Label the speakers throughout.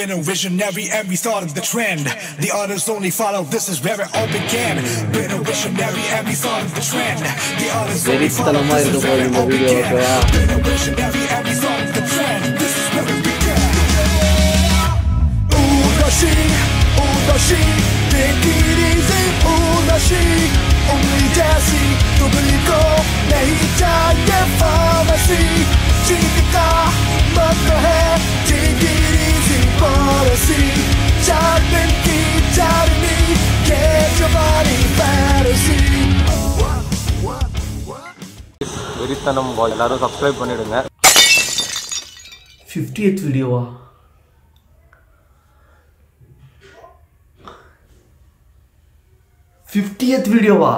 Speaker 1: Been a visionary and we started the trend. The others only follow, this is where it all began. Been a visionary and we started the trend. The others only follow,
Speaker 2: வெறித்தனமா
Speaker 1: this is
Speaker 2: இருக்க
Speaker 1: where
Speaker 2: போகுது
Speaker 1: it
Speaker 2: இந்த
Speaker 1: all
Speaker 2: video
Speaker 1: began.
Speaker 2: ஓகேவா
Speaker 1: Been a visionary and we started the trend. This is where it began. Udashi, Udashi, take it easy, Udashi. Only Jesse, to believe go, nahi chahiye pharmacy. Jeevika, mat hai, take it easy policy. चार दिन की चारनी, ये जवानी fantasy.
Speaker 3: வெறித்தனம் boy. எல்லாரும் subscribe பண்ணிடுங்க
Speaker 2: fiftieth வீடியோவா fiftieth வீடியோவா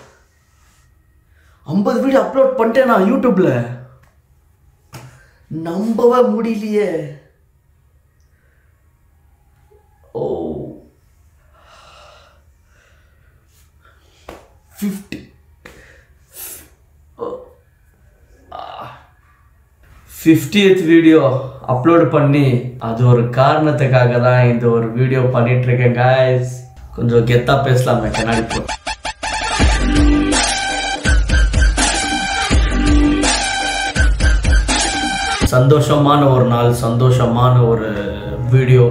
Speaker 2: ஐம்பது வீடியோ அப்லோட் பண்ணிட்டேன் நான் யூடியூப்ல நம்பவே முடியலையே ஓ ஃபிஃப்டி ஃபிஃப்டியத் வீடியோ அப்லோட் பண்ணி அது ஒரு காரணத்துக்காக தான் இந்த ஒரு வீடியோ பண்ணிட்டு இருக்கேன் guys கொஞ்சம் கெத்தா பேசலாமே கண்ணாடி போ சந்தோஷமான ஒரு நாள் சந்தோஷமான ஒரு வீடியோ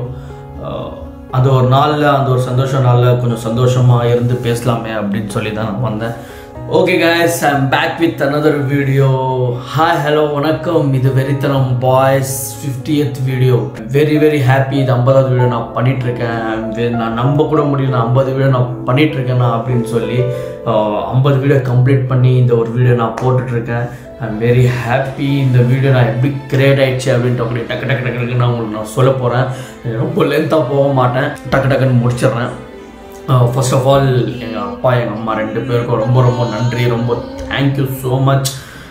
Speaker 2: அந்த ஒரு நாளில் அந்த ஒரு சந்தோஷ நாளில் கொஞ்சம் சந்தோஷமாக இருந்து பேசலாமே அப்படின்னு சொல்லி தான் நான் வந்தேன் okay guys I'm back with another video hi hello வணக்கம் இது வெறித்தனம் boys fiftieth video very very happy இது ஐம்பதாவது வீடியோ நான் பண்ணிட்டு இருக்கேன் ve- நான் நம்ப கூட முடியல நான் ஐம்பது வீடியோ நான் பண்ணிட்டு இருக்கேனா அப்படின்னு சொல்லி ஐம்பது வீடியோ கம்ப்ளீட் பண்ணி இந்த ஒரு வீடியோ நான் போட்டுட்டு இருக்கேன் ஐம் வெரி ஹாப்பி இந்த வீடியோ நான் எப்படி கிரியேட் ஆயிடுச்சு அப்படின்ட்டு அப்படி டக்கு டக்கு டக்கு டக்குன்னு நான் உங்களுக்கு நான் சொல்ல போகிறேன் ரொம்ப லென்த்தாக போக மாட்டேன் டக்கு டக்குன்னு முடிச்சிடுறேன் ஃபர்ஸ்ட் ஆஃப் ஆல் எங்கள் அப்பா எங்கள் அம்மா ரெண்டு பேருக்கும் ரொம்ப ரொம்ப நன்றி ரொம்ப தேங்க்யூ ஸோ மச்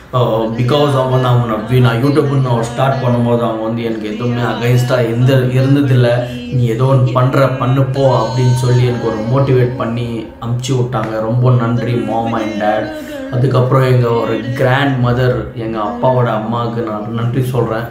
Speaker 2: பிகாஸ் அவங்க வந்து அவங்க நான் வி- நான் யூடியூப்னு நான் ஸ்டார்ட் பண்ணும்போது அவங்க வந்து எனக்கு எதுவுமே அகைன்ஸ்டாக எந்த இருந்ததில்லை நீ ஏதோ ஒன்று பண்ணுற பண்ணுப்போ அப்படின்னு சொல்லி எனக்கு ஒரு மோட்டிவேட் பண்ணி அமுச்சு விட்டாங்க ரொம்ப நன்றி மாமா அண்ட் டேட் அதுக்கப்புறம் எங்கள் ஒரு கிராண்ட் மதர் எங்கள் அப்பாவோட அம்மாவுக்கு நான் நன்றி சொல்கிறேன்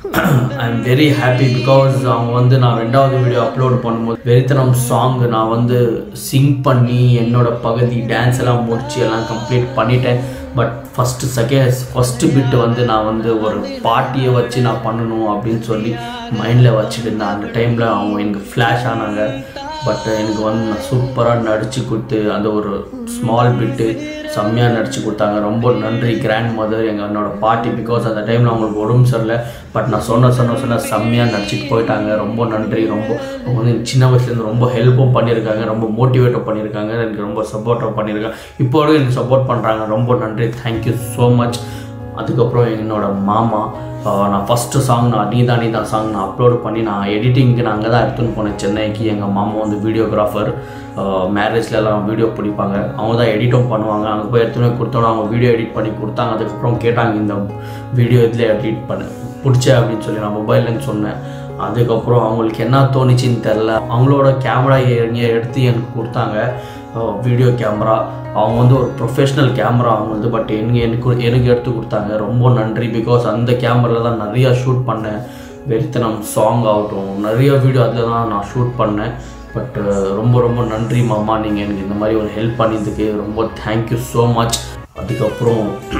Speaker 2: I am very happy because அவங்க வந்து நான் ரெண்டாவது வீடியோ அப்லோட் பண்ணும்போது வெறித்தனம் சாங் நான் வந்து சிங் பண்ணி என்னோட பகுதி டான்ஸ் எல்லாம் முடிச்சு எல்லாம் கம்ப்ளீட் பண்ணிட்டேன் பட் ஃபஸ்ட்டு செகண்ட் ஃபஸ்ட்டு பிட்டு வந்து நான் வந்து ஒரு பாட்டியை வச்சு நான் பண்ணணும் அப்படின்னு சொல்லி மைண்டில் வச்சுட்டு இருந்தேன் அந்த டைமில் அவங்க எனக்கு ஃப்ளாஷ் ஆனாங்க பட் எனக்கு வந்து நான் சூப்பராக நடித்து கொடுத்து அந்த ஒரு ஸ்மால் பிட்டு செம்மையாக நடித்து கொடுத்தாங்க ரொம்ப நன்றி கிராண்ட் மதர் எங்கள் என்னோட பாட்டி பிகாஸ் அந்த டைமில் அவங்களுக்கு உடம்பு சரியில்லை பட் நான் சொன்ன சொன்ன சொன்ன செம்மையாக நடிச்சிட்டு போயிட்டாங்க ரொம்ப நன்றி ரொம்ப அவங்க வந்து எனக்கு சின்ன வயசுலேருந்து ரொம்ப ஹெல்ப்பும் பண்ணியிருக்காங்க ரொம்ப மோட்டிவேட்டும் பண்ணியிருக்காங்க எனக்கு ரொம்ப சப்போர்ட்டும் பண்ணியிருக்காங்க இப்போவும் எனக்கு சப்போர்ட் பண்ணுறாங்க ரொம்ப நன்றி தேங்க்யூ ஸோ மச் அதுக்கப்புறம் என்னோட மாமா ஆஹ் நான் ஃபஸ்ட்டு சாங் நான் நீதா நீதா சாங் நான் அப்லோட் பண்ணி நான் எடிட்டிங்க்கு நான் அங்கே தான் எடுத்துன்னு போனேன் சென்னைக்கு எங்கள் மாமா வந்து வீடியோகிராஃபர் மேரேஜ்லலாம் வீடியோ பிடிப்பாங்க அவங்க தான் எடிட்டும் பண்ணுவாங்க அங்கே போய் எடுத்துன்னு போய் கொடுத்தோம் அவங்க வீடியோ எடிட் பண்ணி கொடுத்தாங்க அதுக்கப்புறம் கேட்டாங்க இந்த வீடியோ இதில் எடிட் பண்ணு பிடிச்ச அப்படின்னு சொல்லி நான் மொபைல்லேருந்து சொன்னேன் அதுக்கப்புறம் அவங்களுக்கு என்ன தோணுச்சுன்னு தெரில அவங்களோட கேமரா எங்கே எடுத்து எனக்கு கொடுத்தாங்க வீடியோ கேமரா அவங்க வந்து ஒரு ப்ரொஃபஷ்னல் கேமரா அவங்க வந்து பட் எனக்கு எனக்கு எனக்கு எடுத்து கொடுத்தாங்க ரொம்ப நன்றி பிகாஸ் அந்த கேமராவில் தான் நிறையா ஷூட் பண்ணேன் வெறித்தனம் சாங் ஆகட்டும் நிறைய வீடியோ அதில் தான் நான் ஷூட் பண்ணேன் பட் ரொம்ப ரொம்ப நன்றி மாமா நீங்கள் எனக்கு இந்த மாதிரி ஒரு ஹெல்ப் பண்ணியதுக்கு ரொம்ப தேங்க்யூ ஸோ மச் அதுக்கப்புறம்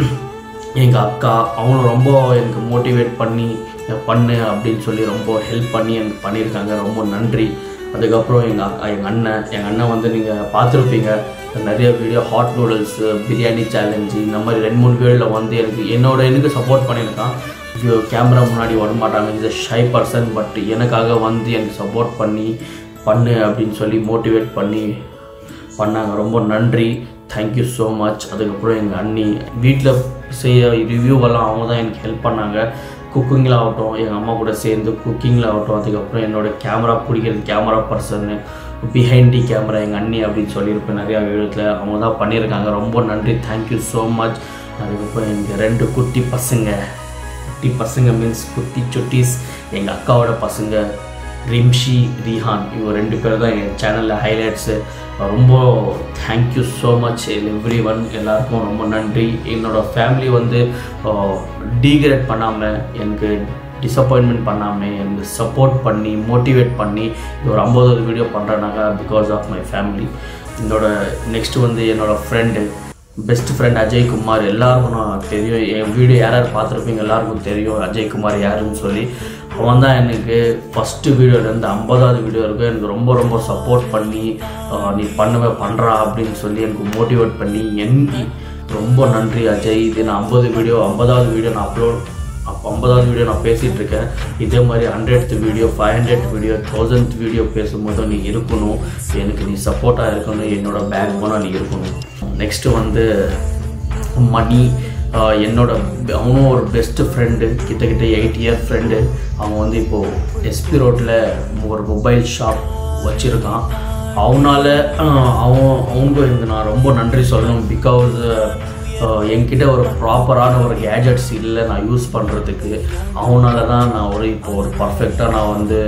Speaker 2: எங்கள் அக்கா அவங்களும் ரொம்ப எனக்கு மோட்டிவேட் பண்ணி பண்ணு அப்படின்னு சொல்லி ரொம்ப ஹெல்ப் பண்ணி எனக்கு பண்ணியிருக்காங்க ரொம்ப நன்றி அதுக்கப்புறம் எங்கள் அக்கா எங்கள் அண்ணன் எங்கள் அண்ணன் வந்து நீங்கள் பார்த்துருப்பீங்க நிறைய video hot noodles biryani challenge இந்த மாதிரி ரெண்டு மூணு வீடியோவில் வந்து எனக்கு என்னோட எனக்கு சப்போர்ட் பண்ணியிருக்கான் கேமரா முன்னாடி வர மாட்டாங்க இஸ் ஷை பர்சன் பட் எனக்காக வந்து எனக்கு சப்போர்ட் பண்ணி பண்ணு அப்படின்னு சொல்லி மோட்டிவேட் பண்ணி பண்ணாங்க ரொம்ப நன்றி தேங்க்யூ ஸோ மச் அதுக்கப்புறம் எங்கள் அண்ணி வீட்டில் செய்ய ரிவ்யூவெல்லாம் அவங்க தான் எனக்கு ஹெல்ப் பண்ணாங்க குக்கிங்கில் ஆகட்டும் எங்கள் அம்மா கூட சேர்ந்து குக்கிங்கில் ஆகட்டும் அதுக்கப்புறம் என்னோட கேமரா பிடிக்கிறது கேமரா பர்சன்னு பிஹைண்டி கேமரா எங்கள் அண்ணி அப்படின்னு சொல்லியிருப்பேன் நிறையா வீடியோத்தில் அவங்க தான் பண்ணியிருக்காங்க ரொம்ப நன்றி தேங்க்யூ ஸோ மச் அதுக்கப்புறம் எங்கள் ரெண்டு குட்டி பசங்க குட்டி பசங்க மீன்ஸ் குட்டி சுட்டீஸ் எங்கள் அக்காவோட பசங்க ரிம்ஷி ரிஹான் இவங்க ரெண்டு பேர் தான் என் சேனலில் ஹைலைட்ஸு ரொம்ப thank you so much everyone எல்லாருக்கும் ரொம்ப நன்றி என்னோடய ஃபேமிலி வந்து டீக்ரேட் பண்ணாமல் எனக்கு டிசப்பாயின்மெண்ட் பண்ணாமல் எனக்கு சப்போர்ட் பண்ணி மோட்டிவேட் பண்ணி இது ஒரு ஐம்பதாவது வீடியோ பண்ணுறேனாக்கா பிகாஸ் ஆஃப் மை ஃபேமிலி என்னோட நெக்ஸ்ட் வந்து என்னோடய friend best friend Ajay Kumar எல்லாருக்கும் நான் தெரியும் என் வீடியோ யார் யார் பார்த்துருப்பீங்க எல்லாருக்கும் தெரியும் அஜய் குமார் யாருன்னு சொல்லி அவன் தான் எனக்கு ஃபஸ்ட்டு வீடியோலேருந்து ஐம்பதாவது வீடியோ வரைக்கும் எனக்கு ரொம்ப ரொம்ப சப்போர்ட் பண்ணி ஆஹ், நீ பண்ணுவ பண்ணுறா அப்படின்னு சொல்லி எனக்கு மோட்டிவேட் பண்ணி என் ரொம்ப நன்றி அஜய் இது நான் ஐம்பது வீடியோ ஐம்பதாவது வீடியோ நான் அப்லோட் அப்போ ஐம்பதாவது வீடியோ நான் பேசிகிட்டு இருக்கேன் இதே மாதிரி hundred video five hundred video thousand video பேசும்போது நீ இருக்கணும் எனக்கு நீ சப்போர்ட்டாக இருக்கணும் என்னோட பேக் போனால் நீ இருக்கணும் நெக்ஸ்ட்டு வந்து மணி ஆஹ் என்னோட அவனும் ஒரு பெஸ்ட் ஃப்ரெண்டு கிட்டத்தட்ட எயிட் இயர் ஃப்ரெண்டு அவன் வந்து இப்போது எஸ்பி ரோட்டில் ஒரு மொபைல் ஷாப் வச்சுருக்கான் அவனால் அவன் அவனுக்கும் எனக்கு நான் ரொம்ப நன்றி சொல்லணும் பிகாஸ் என்கிட்ட ஒரு ப்ராப்பரான ஒரு கேஜெட்ஸ் இல்லை நான் யூஸ் பண்ணுறதுக்கு அவனால தான் நான் ஒரு இப்போ ஒரு பர்ஃபெக்டாக நான் வந்து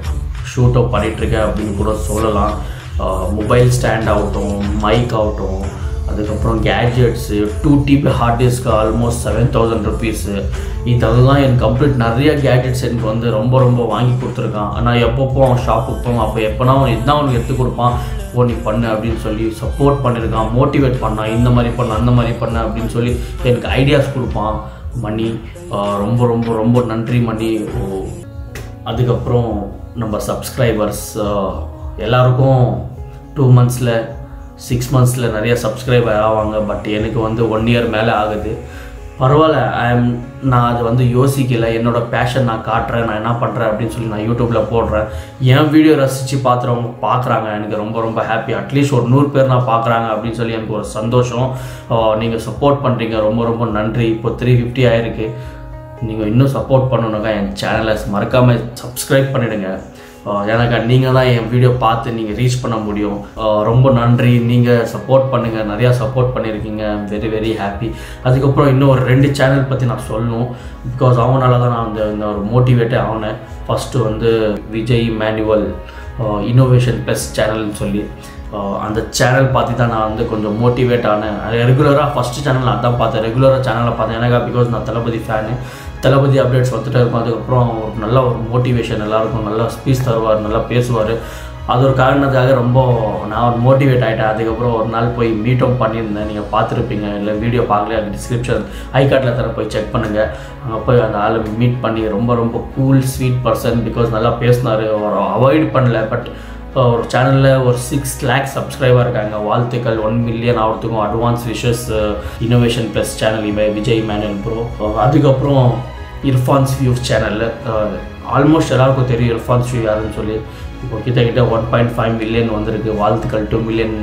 Speaker 2: ஷூட் அப் பண்ணிகிட்ருக்கேன் அப்படின்னு கூட சொல்லலாம் மொபைல் ஸ்டாண்ட் ஆகட்டும் மைக் ஆகட்டும் அதுக்கப்புறம் gadgets two TB hard disk almost seven thousand rupees இதெல்லாம் எனக்கு கம்ப்ளீட் நிறைய கேட்ஜெட்ஸ் எனக்கு வந்து ரொம்ப ரொம்ப வாங்கி கொடுத்துருக்கான் நான் எப்பப்போ அவன் ஷாப்புக்கு போவோம் அப்போ எப்போனா அவன் இதுதான் அவனுக்கு எடுத்து கொடுப்பான் ஓ நீ பண்ணு அப்படின்னு சொல்லி சப்போர்ட் பண்ணியிருக்கான் மோட்டிவேட் பண்ணான் இந்த மாதிரி பண்ண அந்த மாதிரி பண்ண அப்படின்னு சொல்லி எனக்கு ஐடியாஸ் கொடுப்பான் மணி ஆஹ் ரொம்ப ரொம்ப ரொம்ப நன்றி மணி ஓ, அதுக்கப்புறம் நம்ம சப்ஸ்கிரைபர்ஸ் எல்லாருக்கும் டூ மந்த்ஸில் சிக்ஸ் மந்த்ஸில் நிறைய சப்ஸ்கிரைபர் ஆவாங்க பட் எனக்கு வந்து ஒன் இயர் மேலே ஆகுது பரவாயில்ல ஐ எம் நான் அது வந்து யோசிக்கல என்னோட பேஷன் நான் காட்டுறேன் நான் என்ன பண்ணுறேன் அப்படின்னு சொல்லி நான் யூடியூப்பில் போடுறேன் என் வீடியோ ரசித்து பார்க்குறவங்க பார்க்குறாங்க எனக்கு ரொம்ப ரொம்ப ஹாப்பி அட்லீஸ்ட் ஒரு நூறு பேர் நான் பார்க்குறாங்க அப்படின்னு சொல்லி எனக்கு ஒரு சந்தோஷம் நீங்கள் சப்போர்ட் பண்ணுறீங்க ரொம்ப ரொம்ப நன்றி இப்போ த்ரீ ஃபிஃப்டி ஆயிருக்கு நீங்கள் இன்னும் சப்போர்ட் பண்ணணுக்கா என் சேனலை மறக்காமல் சப்ஸ்கிரைப் பண்ணிடுங்க ஆஹ் எனக்கு நீங்கள் தான் என் வீடியோ பார்த்து நீங்கள் ரீச் பண்ண முடியும் ஆஹ் ரொம்ப நன்றி நீங்கள் சப்போர்ட் பண்ணுங்கள் நிறையா சப்போர்ட் பண்ணியிருக்கீங்க வெரி வெரி ஹாப்பி அதுக்கப்புறம் இன்னும் ஒரு ரெண்டு சேனல் பற்றி நான் சொல்லணும் பிகாஸ் அவனால தான் நான் அந்த இந்த ஒரு மோட்டிவேட்டே ஆனேன் ஃபஸ்ட்டு வந்து விஜய் மேனுவல் இன்னோவேஷன் ப்ளஸ் சேனல்னு சொல்லி ஆஹ் அந்த சேனல் பார்த்து தான் நான் வந்து கொஞ்சம் மோட்டிவேட் ஆனேன் ரெகுலராக ஃபஸ்ட்டு சேனல் நான் தான் பார்த்தேன் ரெகுலராக சேனலை பார்த்தேன் எனக்கா பிகாஸ் நான் தளபதி ஃபேனு தளபதி அப்டேட்ஸ் வந்துட்டே இருக்கும் அதுக்கப்புறம் ஒரு நல்ல ஒரு மோட்டிவேஷன் எல்லாருக்கும் நல்லா ஸ்பீச் தருவார் நல்லா பேசுவார் அது ஒரு காரணத்துக்காக ரொம்ப நான் ஒரு மோட்டிவேட் ஆகிட்டேன் அதுக்கப்புறம் ஒரு நாள் போய் மீட்டும் பண்ணியிருந்தேன் நீங்கள் பார்த்துருப்பீங்க இல்லை வீடியோ பார்க்கல அது டிஸ்கிரிப்ஷன் ஐ கார்டில் தர போய் செக் பண்ணுங்கள் அங்கே போய் அந்த ஆளை மீட் பண்ணி ரொம்ப ரொம்ப கூல் ஸ்வீட் பர்சன் பிகாஸ் நல்லா பேசினார் ஒரு அவாய்ட் பண்ணல பட் ஒரு சேனலில் ஒரு சிக்ஸ் லேக் சப்ஸ்கிரைபர் இருக்காங்க வாழ்த்துக்கள் ஒன் மில்லியன் ஆகிறதுக்கும் advance wishes innovation plus channel இவை விஜய் மேனல் ப்ரோ அதுக்கப்புறம் இர்ஃபான்ஸ் வியூஸ் சேனலில் ஆல்மோஸ்ட் எல்லாருக்கும் தெரியும் இர்ஃபான்ஸ் வியூ யாருன்னு சொல்லி இப்போ கிட்டத்தட்ட ஒன் பாயிண்ட் ஃபைவ் மில்லியன் வந்திருக்கு வாழ்த்துக்கள் டூ மில்லியன்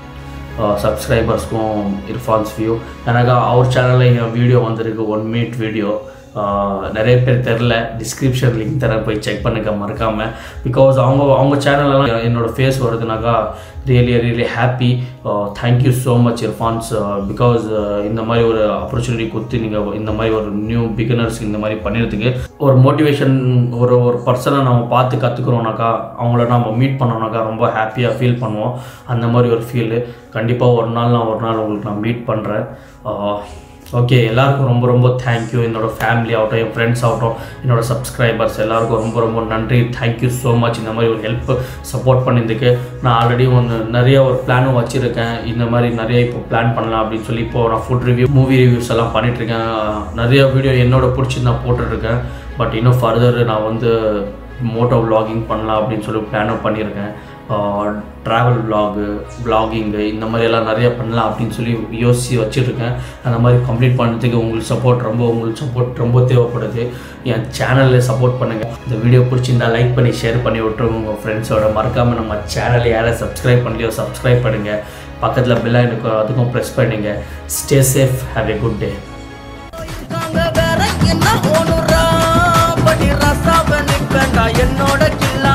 Speaker 2: சப்ஸ்கிரைபர்ஸ்க்கும் இர்ஃபான்ஸ் வியூ எனக்கு அவர் சேனலில் என் வீடியோ வந்திருக்கு ஒன் மினிட் வீடியோ நிறைய பேர் தெரில டிஸ்கிரிப்ஷன் லிங்க் தரேன் போய் செக் பண்ணுங்க மறக்காமல் பிகாஸ் அவங்க அவங்க சேனலெல்லாம் என்னோட ஃபேஸ் வருதுனாக்கா really really happy thank you so much Irfan's because இந்த மாதிரி ஒரு ஆப்பர்ச்சுனிட்டி கொடுத்து நீங்கள் இந்த மாதிரி ஒரு நியூ பிகினர்ஸ் இந்த மாதிரி பண்ணிடுறதுக்கு ஒரு மோட்டிவேஷன் ஒரு ஒரு பர்சனை நம்ம பார்த்து கற்றுக்குறோம்னாக்கா அவங்கள நம்ம மீட் பண்ணோம்னாக்கா ரொம்ப ஹாப்பியாக ஃபீல் பண்ணுவோம் அந்த மாதிரி ஒரு ஃபீலு கண்டிப்பாக ஒரு நாள் நான் ஒரு நாள் உங்களுக்கு நான் மீட் பண்ணுறேன் ஓகே எல்லாருக்கும் ரொம்ப ரொம்ப தேங்க்யூ என்னோட ஃபேமிலி ஆகட்டும் என் ஃப்ரெண்ட்ஸ் ஆகட்டும் என்னோட சப்ஸ்கிரைபர்ஸ் எல்லாருக்கும் ரொம்ப ரொம்ப நன்றி தேங்க்யூ ஸோ மச் இந்த மாதிரி ஒரு ஹெல்ப் சப்போர்ட் பண்ணியிருந்துக்கு நான் ஆல்ரெடி ஒன்று நிறைய ஒரு பிளானும் வச்சுருக்கேன் இந்த மாதிரி நிறைய இப்போ பிளான் பண்ணலாம் அப்படின்னு சொல்லி இப்போ நான் ஃபுட் ரிவ்யூ மூவி ரிவ்யூஸ் எல்லாம் பண்ணிகிட்ருக்கேன் நிறைய வீடியோ என்னோட பிடிச்சி நான் போட்டுட்ருக்கேன் பட் இன்னும் ஃபர்தர் நான் வந்து மோட்டோ vlogging பண்ணலாம் அப்படின்னு சொல்லி பிளானும் பண்ணியிருக்கேன் ட்ராவல் vlog vlogging இந்த மாதிரி எல்லாம் நிறைய பண்ணலாம் அப்படின்னு சொல்லி யோசித்து வச்சுருக்கேன் அந்த மாதிரி கம்ப்ளீட் பண்ணுறதுக்கு உங்களுக்கு சப்போர்ட் ரொம்ப உங்களுக்கு சப்போர்ட் ரொம்ப தேவைப்படுது என் சேனலில் சப்போர்ட் பண்ணுங்கள் இந்த வீடியோ பிடிச்சிருந்தா லைக் பண்ணி ஷேர் பண்ணி விட்டுருங்க உங்கள் ஃப்ரெண்ட்ஸோட மறக்காமல் நம்ம சேனலை யாரை சப்ஸ்கிரைப் பண்ணலையோ சப்ஸ்கிரைப் பண்ணுங்கள் பக்கத்தில் பெல் எனக்கு அதுக்கும் ப்ரெஸ் பண்ணுங்க stay safe have a good day
Speaker 4: இருக்காங்க வேற என்ன ஓடுறா படி ரசாவ நிப்பேண்டா என்னோட கில்ல